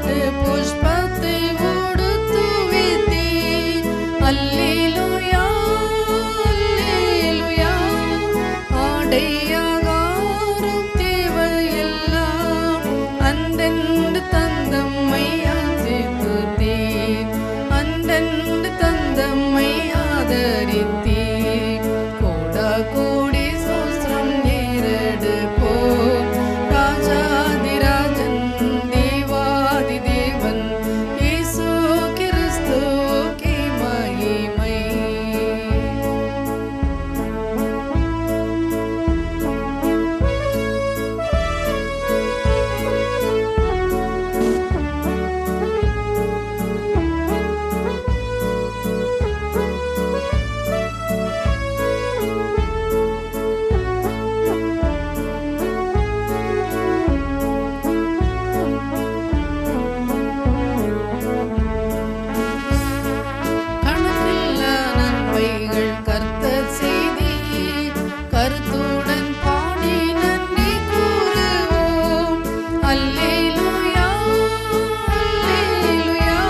பட்டு புஷ்பத்தை உடுத்துவித்தீ அல்லேலூயா அல்லேலூயா ஆடையாகாரும் தேவையெல்லாம் அந்தெண்டு தந்தம்மை ஆசித்துத்தீர் அந்தெண்டு தந்தம்மை ஆதரித்தீர் கோடா கோடி சோஸ்திரம் ஏறெடுப்போ ராஜாதிராஜன் தேவாதி தேவன் இயேசு கிறிஸ்துவுக்கே மகிமை கணக்கில்லா நன்மைகள் கர்த்தர் செய்தீர். கருத்துடன் பாடி நன்றி கூறுவோம். அல்லேலூயா, அல்லேலூயா.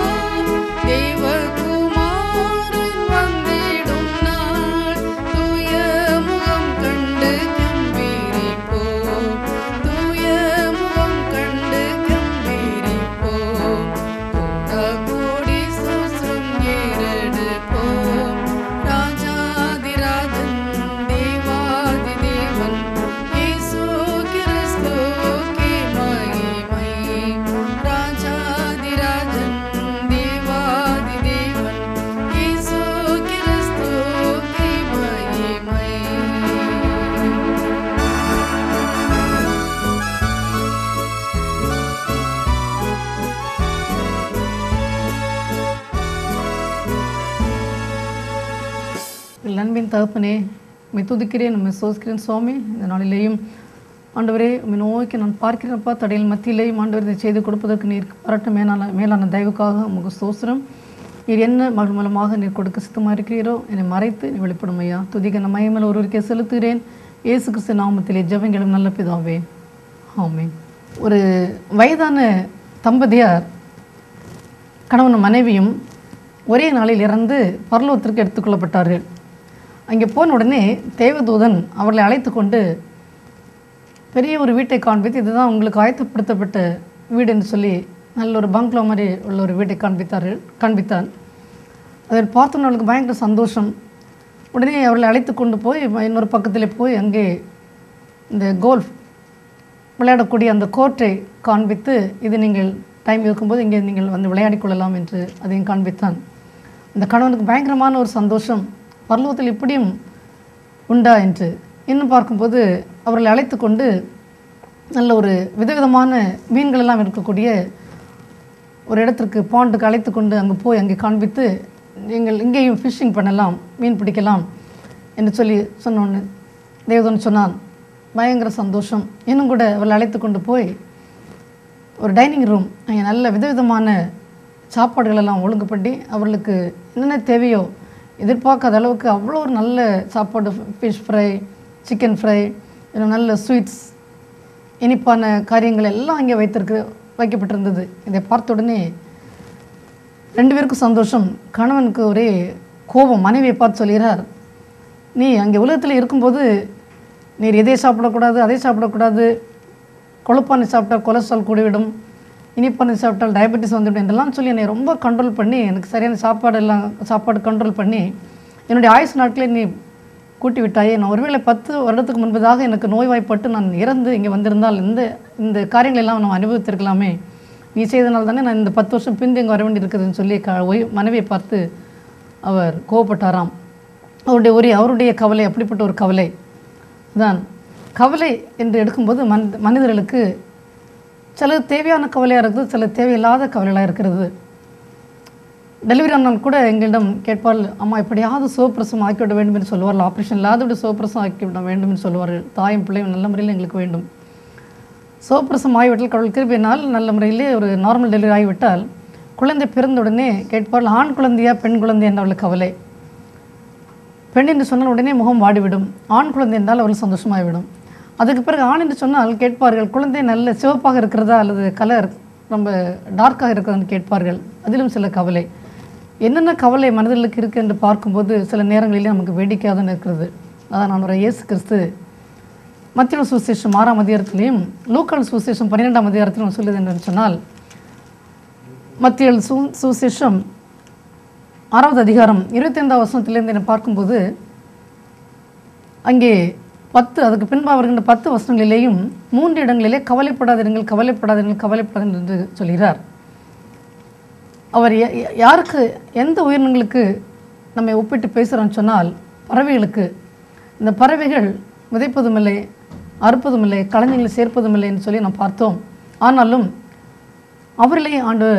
தேவகுமாரன் வந்திடும் நாள். தூய முகம் கண்டு கம்பீரிப்போம். தூய முகம் கண்டு கம்பீரிப்போம். கோடா கோடி சோஸ்திரம் ஏறெடுப்போம். ராஜாதிராஜன் தேவாதி தேவன் இயேசு கிறிஸ்துவுக்கே மகிமை. ராஜாதிராஜன் தேவாதி தேவன் இயேசு கிறிஸ்துவுக்கே மகிமை. எங்கள் அன்பின் தகப்பனே உம்மை துதிக்கிறேன் உண்மை சோசிக்கிறேன் சுவாமி இந்த நாளிலேயும் ஆண்டவரே உம்மை நோக்கி நான் பார்க்கிறேன்ப்பா தடையில் மத்தியிலேயும் ஆண்டவர் இதை செய்து கொடுப்பதற்கு நீர் பரட்ட மேலான மேலான தயவுக்காக உமக்கு சோஸ்திரம் நீர் என்ன மகள் மூலமாக நீர் கொடுக்க சித்தமாக இருக்கிறீரோ என்னை மறைத்து நீ வெளிப்படும் ஐயா துதிக்க நான் மயமல் ஒருவருக்கே செலுத்துகிறேன் இயேசு கிறிஸ்து நாமத்திலே ஜெபங்களும் நல்ல பிதாவே ஆமென் ஒரு வயதான தம்பதியார் கணவனும் மனைவியும் ஒரே நாளில் இறந்து பரலோகத்திற்கு எடுத்துக்கொள்ளப்பட்டார்கள் அங்கே போன உடனே தேவதூதன் அவர்களை அழைத்து கொண்டு பெரிய ஒரு வீட்டை காண்பித்து இதுதான் உங்களுக்கு ஆயத்தப்படுத்தப்பட்ட வீடு என்று சொல்லி நல்ல ஒரு பங்களா மாதிரி உள்ள ஒரு வீட்டை காண்பித்தார்கள் காண்பித்தான் அதை பார்த்தோன்னு அவளுக்கு பயங்கர சந்தோஷம் உடனே அவர்களை அழைத்து கொண்டு போய் இன்னொரு பக்கத்தில் போய் அங்கே இந்த கோல்ஃப் விளையாடக்கூடிய அந்த கோர்ட்டை காண்பித்து இது நீங்கள் டைம் இருக்கும்போது இங்கே நீங்கள் வந்து விளையாடிக் கொள்ளலாம் என்று அதையும் காண்பித்தான் அந்த கணவனுக்கு பயங்கரமான ஒரு சந்தோஷம் பரலோகத்தில் இப்படியும் உண்டா என்று இன்னும் பார்க்கும்போது அவர்களை அழைத்து கொண்டு நல்ல ஒரு விதவிதமான மீன்கள் எல்லாம் இருக்கக்கூடிய ஒரு இடத்திற்கு பாண்டுக்கு அழைத்து கொண்டு அங்கே போய் அங்கே காண்பித்து நீங்கள் இங்கேயும் ஃபிஷ்ஷிங் பண்ணலாம் மீன் பிடிக்கலாம் என்று சொல்லி சொன்னோன்னு தேவதன் சொன்னான் பயங்கர சந்தோஷம் இன்னும் கூட அவளை அழைத்து கொண்டு போய் ஒரு டைனிங் ரூம் அங்கே நல்ல விதவிதமான சாப்பாடுகள் எல்லாம் ஒழுங்கு பண்ணி அவர்களுக்கு என்னென்ன தேவையோ எதிர்பார்க்காத அளவுக்கு அவ்வளோ ஒரு நல்ல சாப்பாடு ஃபிஷ் ஃப்ரை சிக்கன் ஃப்ரை இன்னும் நல்ல ஸ்வீட்ஸ் இனிப்பான காரியங்கள் எல்லாம் அங்கே வைத்திருக்கு வைக்கப்பட்டிருந்தது இதை பார்த்த உடனே ரெண்டு பேருக்கும் சந்தோஷம் கணவனுக்கு ஒரே கோபம் மனைவியை பார்த்து சொல்கிறார் நீ அங்கே உலகத்தில் இருக்கும்போது நீர் எதை சாப்பிடக்கூடாது அதை சாப்பிடக்கூடாது கொழுப்பானை சாப்பிட்டா கொலஸ்ட்ரால் கூடிவிடும் இனிப்பானை சாப்பிட்டால் டயபெட்டிஸ் வந்துவிடும் என்றெல்லாம் சொல்லி என்னை ரொம்ப கண்ட்ரோல் பண்ணி எனக்கு சரியான சாப்பாடு எல்லாம் சாப்பாடு கண்ட்ரோல் பண்ணி என்னுடைய ஆயுசு நாட்களே நீ கூட்டி விட்டாயே நான் ஒருவேளை பத்து வருடத்துக்கு முன்பதாக எனக்கு நோய்வாய்ப்பட்டு நான் இறந்து இங்கே வந்திருந்தால் இந்த இந்த காரியங்கள் எல்லாம் நான் அனுபவித்திருக்கலாமே நீ செய்தனால தானே நான் இந்த பத்து வருஷம் பிந்து இங்கே வர வேண்டி இருக்குதுன்னு சொல்லி க ஒய் மனைவியை பார்த்து அவர் கோவப்பட்டாராம் அவருடைய ஒரே அவருடைய கவலை அப்படிப்பட்ட ஒரு கவலை தான் கவலை என்று எடுக்கும்போது மன் மனிதர்களுக்கு சில தேவையான கவலையாக இருக்குது சில தேவையில்லாத கவலைகளாக இருக்கிறது டெலிவரி ஆனால் கூட எங்களிடம் கேட்பால் அம்மா எப்படியாவது சுவப்பிரசவம் ஆக்கிவிட வேண்டும் என்று சொல்லுவார்கள் ஆப்ரேஷன் இல்லாதபடி சுவப்பிரசவம் ஆக்கிவிட வேண்டும் என்று சொல்லுவார்கள் தாயும் பிள்ளையும் நல்ல முறையில் எங்களுக்கு வேண்டும் சுவப்பிரசவம் ஆகிவிட்டால் கடவுள் கிருபியினால் நல்ல முறையிலே ஒரு நார்மல் டெலிவரி ஆகிவிட்டால் குழந்தை பிறந்த உடனே கேட்பால் ஆண் குழந்தையா பெண் குழந்தை என்ற அவளுக்கு கவலை பெண் என்று சொன்னால் உடனே முகம் வாடிவிடும் ஆண் குழந்தை என்றால் அவள் சந்தோஷமாகிவிடும் அதுக்கு பிறகு ஆண் என்று சொன்னால் கேட்பார்கள் குழந்தை நல்ல சிவப்பாக இருக்கிறதா அல்லது கலர் ரொம்ப டார்க்காக இருக்கிறதுன்னு கேட்பார்கள் அதிலும் சில கவலை என்னென்ன கவலை மனதிலுக்கு இருக்குது என்று பார்க்கும்போது சில நேரங்களிலே நமக்கு வேடிக்கையாக தான் இருக்கிறது அதான் நான் ஒரு இயேசு கிறிஸ்து மத்திய சுசேஷம் ஆறாம் அதிகாரத்திலையும் லோக்கல் சுசேஷம் பன்னிரெண்டாம் அதிகாரத்திலும் சொல்லுது என்று சொன்னால் மத்திய சு சுசேஷம் ஆறாவது அதிகாரம் இருபத்தைந்தாம் வசனத்திலிருந்து என்னை பார்க்கும்போது அங்கே பத்து அதுக்கு பின்பாக வருகின்ற பத்து வசனங்களிலேயும் மூன்று இடங்களிலே கவலைப்படாதிருங்கள் கவலைப்படாதிருங்கள் கவலைப்படாதீர்கள் என்று சொல்கிறார் அவர் ய- ய- யாருக்கு எந்த உயிரினங்களுக்கு நம்மை ஒப்பிட்டு பேசுகிறோன்னு சொன்னால் பறவைகளுக்கு இந்த பறவைகள் விதைப்பதும் இல்லை அறுப்பதும் இல்லை களஞ்சியங்களை சேர்ப்பதும் இல்லை என்று சொல்லி நாம் பார்த்தோம் ஆனாலும் அவர்களே ஆண்டு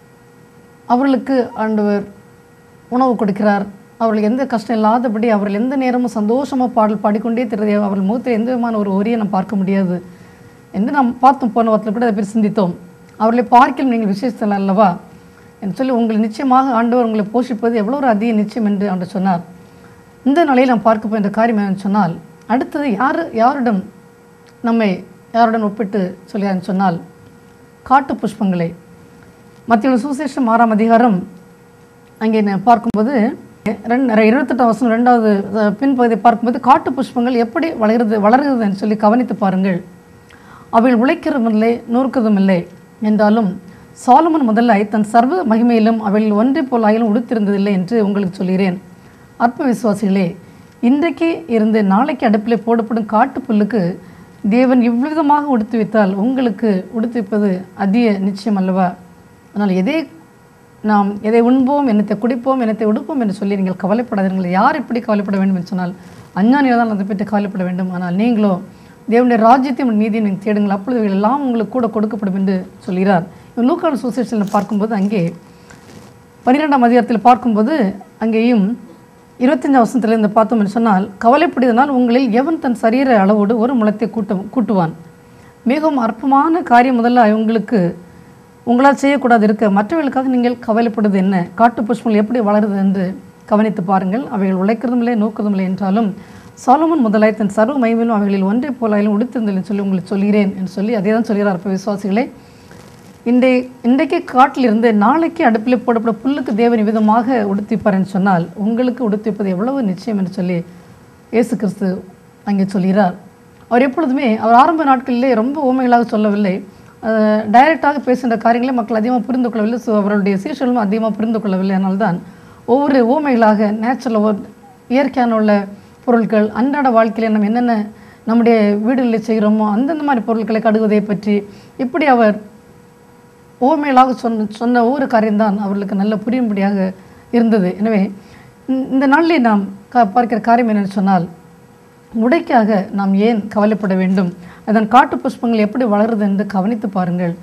அவர்களுக்கு ஆண்டவர் உணவு கொடுக்கிறார் அவர்களுக்கு எந்த கஷ்டம் இல்லாதபடி அவர்கள் எந்த நேரமும் சந்தோஷமாக பாடல் பாடிக்கொண்டே தெரியாது அவர்கள் முகத்தில் எந்த விதமான ஒரு ஒரியை நாம் பார்க்க முடியாது என்று நாம் பார்த்தோம் போன வாரத்தில் கூட அதை பற்றி சிந்தித்தோம் அவர்களை பார்க்கலும் நீங்கள் விசேஷத்தில் அல்லவா என்று சொல்லி உங்களை நிச்சயமாக ஆண்டவர் உங்களை போஷிப்பது எவ்வளோ ஒரு அதிக நிச்சயம் என்று ஆண்டு சொன்னார் இந்த நிலையில் நாம் பார்க்க போகின்ற காரியம் என்னன்னு சொன்னால் அடுத்தது யார் யாரிடம் நம்மை யாருடன் ஒப்பிட்டு சொல்கிறான்னு சொன்னால் காட்டு புஷ்பங்களை மத்திய சுசேஷம் ஆறாம் அதிகாரம் அங்கே நான் பார்க்கும்போது ரெண்டு இருபத்தெட்டாம் வசனம் ரெண்டாவது அஹ், பின்பகுதியை பார்க்கும்போது காட்டு புஷ்பங்கள் எப்படி வளர்கிறது வளர்கிறதுன்னு சொல்லி கவனித்து பாருங்கள் அவைகள் உழைக்கிறதும் இல்லை நூறுக்கிறதும் இல்லை என்றாலும் சாலமன் முதலாய் தன் சர்வ மகிமையிலும் அவைகள் ஒன்றை போல் ஆயிலும் உடுத்திருந்ததில்லை என்று உங்களுக்கு சொல்கிறேன் அற்ப விசுவாசிகளே இன்றைக்கு இருந்து நாளைக்கு அடுப்பில் போடப்படும் காட்டு புல்லுக்கு தேவன் இவ்விதமாக உடுத்து வைத்தால் உங்களுக்கு உடுத்து வைப்பது அதிக நிச்சயம் அல்லவா அதனால் எதை நாம் எதை உண்போம் என்னத்தை குடிப்போம் என்னத்தை உடுப்போம் என்று சொல்லி நீங்கள் கவலைப்படாதீர்கள் யார் இப்படி கவலைப்பட வேண்டும் என்று சொன்னால் அஞ்ஞானிகள் தான் அதை பற்றி கவலைப்பட வேண்டும் ஆனால் நீங்களோ தேவனுடைய ராஜ்யத்தையும் நீதியும் நீங்கள் தேடுங்கள் அப்பொழுது இவைகள் எல்லாம் உங்களுக்கு கூட கொடுக்கப்படும் என்று சொல்கிறார் இவன் லூக்கான சோசியேஷனில் பார்க்கும்போது அங்கே பன்னிரெண்டாம் அதிகாரத்தில் பார்க்கும்போது அங்கேயும் இருபத்தஞ்சாம் வசனத்தில் இருந்து பார்த்தோம் என்று சொன்னால் கவலைப்படுவதனால் உங்களில் எவன் தன் சரீர அளவோடு ஒரு முளத்தை கூட்ட கூட்டுவான் மிகவும் அற்பமான காரியம் முதல்ல உங்களுக்கு உங்களால் செய்யக்கூடாது இருக்க மற்றவர்களுக்காக நீங்கள் கவலைப்படுவது என்ன காட்டு புஷ்பங்கள் எப்படி வளருது என்று கவனித்து பாருங்கள் அவைகள் உழைக்கிறதும் இல்லை நோக்குவதும் இல்லை என்றாலும் சாலமன் முதலாய் தன் சர்வ மைவிலும் அவைகளில் ஒன்றை போலாயிலும் உடுத்திருந்தேன் சொல்லி உங்களுக்கு சொல்கிறேன் என்று சொல்லி அதே தான் சொல்கிறார் அப்போ விசுவாசிகளே இன்றை இன்றைக்கு காட்டிலிருந்து நாளைக்கு அடுப்பில் போடப்பட புல்லுக்கு தேவன் விதமாக உடுத்திப்பார்ன்னு சொன்னால் உங்களுக்கு உடுத்திப்பது எவ்வளவு நிச்சயம் என்று சொல்லி இயேசு கிறிஸ்து அங்கே சொல்கிறார் அவர் எப்பொழுதுமே அவர் ஆரம்ப நாட்களிலே ரொம்ப ஊமைகளாக சொல்லவில்லை டைரக்டாக பேசுகின்ற காரியங்களை மக்கள் அதிகமாக புரிந்து கொள்ளவில்லை ஸோ அவருடைய சீஷர்களும் அதிகமாக புரிந்து கொள்ளவில்லை அதனால்தான் ஒவ்வொரு ஊமைகளாக நேச்சுரல் இயற்கையான உள்ள பொருட்கள் அன்றாட வாழ்க்கையில் நம்ம என்னென்ன நம்முடைய வீடுகளில் செய்கிறோமோ அந்தந்த மாதிரி பொருட்களை கடுகுவதை பற்றி இப்படி அவர் ஓமையிலாக சொன்ன சொன்ன ஒவ்வொரு காரியம்தான் அவர்களுக்கு நல்ல புரியும்படியாக இருந்தது எனவே இந்த- இந்த நாளிலே நாம் க பார்க்கிற காரியம் என்னென்னு சொன்னால் உடைக்காக நாம் ஏன் கவலைப்பட வேண்டும் அதன் காட்டு புஷ்பங்கள் எப்படி வளருது என்று கவனித்து பாருங்கள்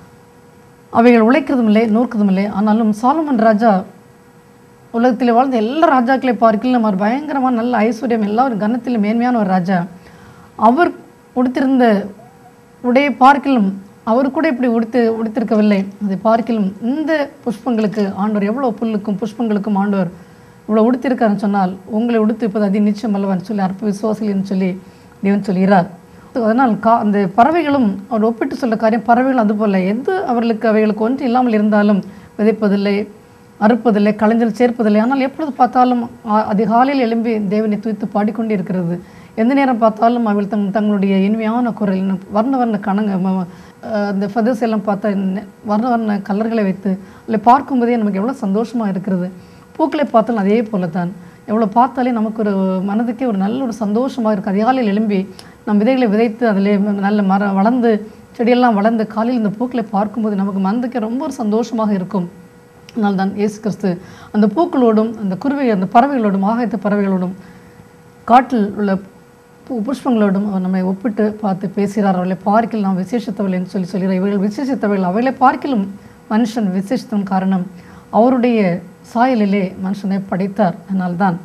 அவைகள் உழைக்கிறதும் இல்லை நூற்கிறதும் இல்லை ஆனாலும் சாலமன் ராஜா உலகத்தில் வாழ்ந்த எல்லா ராஜாக்களை பார்க்கலும் அவர் பயங்கரமான நல்ல ஐஸ்வர்யம் எல்லா ஒரு கனத்திலும் மேன்மையான ஒரு ராஜா அவர் உடுத்திருந்த உடைய பார்க்கிலும் அவர் கூட இப்படி உடுத்து உடுத்திருக்கவில்லை அதை பார்க்கிலும் இந்த புஷ்பங்களுக்கு ஆண்டவர் எவ்வளோ புல்லுக்கும் புஷ்பங்களுக்கும் ஆண்டவர் இவ்வளோ உடுத்திருக்காருன்னு சொன்னால் உங்களை உடுத்திப்பது அதி நிச்சயம் அல்லவான்னு சொல்லி அற்ப விசுவாசிகள்னு சொல்லி தேவன் சொல்கிறார் அதனால் கா அந்த பறவைகளும் அவர் ஒப்பிட்டு சொல்ல காரியம் பறவைகள் அதுபோல எது அவர்களுக்கு அவைகளுக்கு ஒன்று இல்லாமல் இருந்தாலும் விதைப்பதில்லை அறுப்பதில்லை கலைஞர் சேர்ப்பதில்லை ஆனால் எப்பொழுது பார்த்தாலும் அ- அதிகாலையில் எழும்பி தேவனை துய்த்து பாடிக்கொண்டே இருக்கிறது எந்த நேரம் பார்த்தாலும் அவள் தங் தங்களுடைய இனிமையான குரல் இன்னும் வர்ண வர்ண கணங்க ம- அஹ் அந்த ஃபெதர்ஸ் எல்லாம் பார்த்தா இன்ன- வர்ண வர்ண கலர்களை வைத்து அதில் பார்க்கும்போதே நமக்கு எவ்வளோ சந்தோஷமாக இருக்கிறது பூக்களை பார்த்தாலும் அதே போல தான் எவ்வளோ பார்த்தாலே நமக்கு ஒரு மனதுக்கே ஒரு நல்ல ஒரு சந்தோஷமாக இருக்குது அதிகாலையில் எழும்பி நம் விதைகளை விதைத்து அதிலே நல்ல மரம் வளர்ந்து செடியெல்லாம் வளர்ந்து காலையில் இந்த பூக்களை பார்க்கும்போது நமக்கு மனதுக்கே ரொம்ப ஒரு சந்தோஷமாக இருக்கும் அதனால் தான் இயேசு கிறிஸ்து அந்த பூக்களோடும் அந்த குருவி அந்த பறவைகளோடும் ஆகாயத்து பறவைகளோடும் காட்டில் உள்ள பு- புஷ்பங்களோடும் அவர் நம்மை ஒப்பிட்டு பார்த்து பேசுகிறார் அவர்களை பார்க்கில் நாம் விசேஷத்தவள் என்று சொல்லி சொல்கிறார் இவர்கள் விசேஷத்தவர்கள் அவர்களை பார்க்கிலும் மனுஷன் விசேஷத்தின் காரணம் அவருடைய சாயலிலே மனுஷனை படைத்தார் அதனால்தான்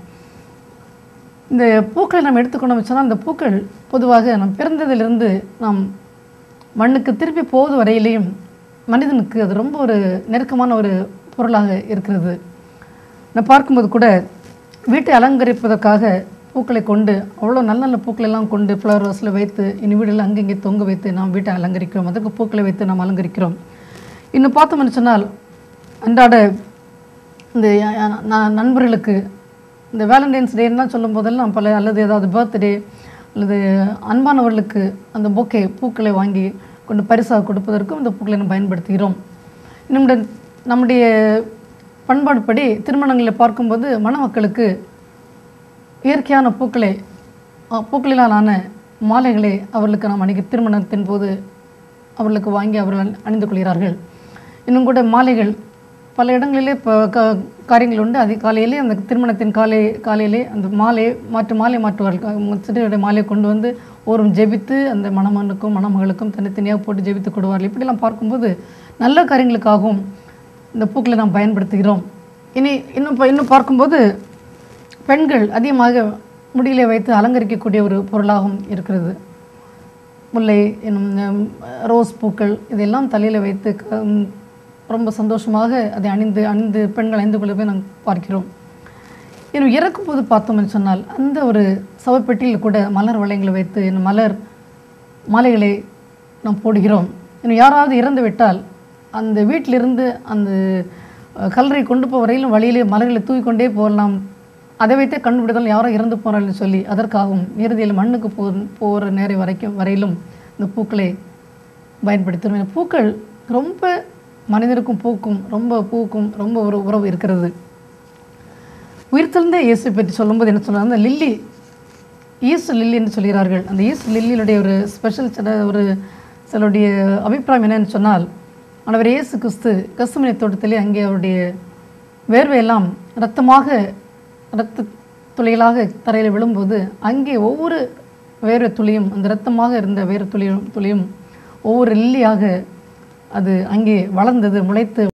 இந்த பூக்களை நாம் எடுத்துக்கொண்டோம் சொன்னால் அந்த பூக்கள் பொதுவாக நாம் பிறந்ததிலிருந்து நாம் மண்ணுக்கு திருப்பி போவது வரையிலையும் மனிதனுக்கு அது ரொம்ப ஒரு நெருக்கமான ஒரு பொருளாக இருக்கிறது நான் பார்க்கும்போது கூட வீட்டை அலங்கரிப்பதற்காக பூக்களை கொண்டு அவ்வளோ நல்ல நல்ல பூக்களை எல்லாம் கொண்டு ஃப்ளவர் வாஸில் வைத்து இனி வீடில் அங்கங்கே தொங்க வைத்து நாம் வீட்டை அலங்கரிக்கிறோம் அதற்கு பூக்களை வைத்து நாம் அலங்கரிக்கிறோம் இன்னும் பார்த்தோம்னு சொன்னால் அன்றாட இந்த அஹ், ந- நண்பர்களுக்கு இந்த வேலண்டைன்ஸ் டேலாம் சொல்லும் போதெல்லாம் பல அல்லது ஏதாவது பர்த்டே அல்லது அன்பானவர்களுக்கு அந்த பொக்கே பூக்களை வாங்கி கொண்டு பரிசாக கொடுப்பதற்கும் இந்த பூக்களை நம்ம பயன்படுத்துகிறோம் நம்முடைய நம்முடைய பண்பாடுப்படி திருமணங்களை பார்க்கும்போது மணமக்களுக்கு இயற்கையான பூக்களை அஹ், பூக்களினால் ஆன மாலைகளை அவர்களுக்கு நாம் அன்றைக்கி திருமணத்தின் போது அவர்களுக்கு வாங்கி அவர்கள் அணிந்து கொள்கிறார்கள் இன்னும் கூட மாலைகள் பல இடங்களிலே இப்போ க காரியங்கள் உண்டு அதிகாலையிலே அந்த திருமணத்தின் காலை காலையிலே அந்த மாலையை மாற்று மாலை மாற்றுவார்கள் சிறுடைய மாலையை கொண்டு வந்து ஓரும் ஜெபித்து அந்த மணமகனுக்கும் மணமகளுக்கும் தனித்தனியாக போட்டு ஜெபித்து கொடுவார்கள் இப்படிலாம் பார்க்கும்போது நல்ல காரியங்களுக்காகவும் இந்த பூக்களை நாம் பயன்படுத்துகிறோம் இனி இன்னும் இப்போ இன்னும் பார்க்கும்போது பெண்கள் அதிகமாக முடியிலே வைத்து அலங்கரிக்கக்கூடிய ஒரு பொருளாகவும் இருக்கிறது முல்லை என்னும் ஹம், ரோஸ் பூக்கள் இதெல்லாம் தலையில் வைத்து க- ம், ரொம்ப சந்தோஷமாக அதை அணிந்து அணிந்து பெண்கள் அணிந்து கொள்ளவே நாம் பார்க்கிறோம் இன்னும் இறக்கும் போது பார்த்தோம்னு சொன்னால் அந்த ஒரு சவப்பெட்டியில் கூட மலர் வளையங்களை வைத்து இன்னும் மலர் மாலைகளை நாம் போடுகிறோம் இன்னும் யாராவது இறந்து விட்டால் அந்த வீட்டிலிருந்து அந்த அஹ், கல்லறை கொண்டு போக வரையிலும் வழியிலே மலர்களை தூவிக்கொண்டே போகலாம் அதை வைத்தே கண்டுபிடித்தால் யாரோ இறந்து போகிறாள்னு சொல்லி அதற்காகவும் இறுதியில் மண்ணுக்கு போ போகிற நேரம் வரைக்கும் வரையிலும் இந்த பூக்களை பயன்படுத்துகிறோம் இந்த பூக்கள் ரொம்ப மனிதனுக்கும் பூக்கும் ரொம்ப பூக்கும் ரொம்ப ஒரு உறவு இருக்கிறது உயிர்த்தெழுந்த இயேசு பற்றி சொல்லும்போது என்ன சொல்றாங்க அந்த லில்லி ஈஸ்ட் லில்லி என்று சொல்கிறார்கள் அந்த ஈஸ்ட் லில்லியினுடைய ஒரு ஸ்பெஷல் சில ஒரு சிலருடைய அபிப்பிராயம் என்னன்னு சொன்னால் ஆண்டவர் இயேசு கிறிஸ்து கசுமனை தோட்டத்திலே அங்கே அவருடைய வேர்வையெல்லாம் இரத்தமாக இரத்த துளிகளாக தரையில் விழும்போது அங்கே ஒவ்வொரு வேர்வை துளியும் அந்த இரத்தமாக இருந்த வேறு துளியும் துளியும் ஒவ்வொரு லில்லியாக அது அங்கே வளர்ந்தது முளைத்து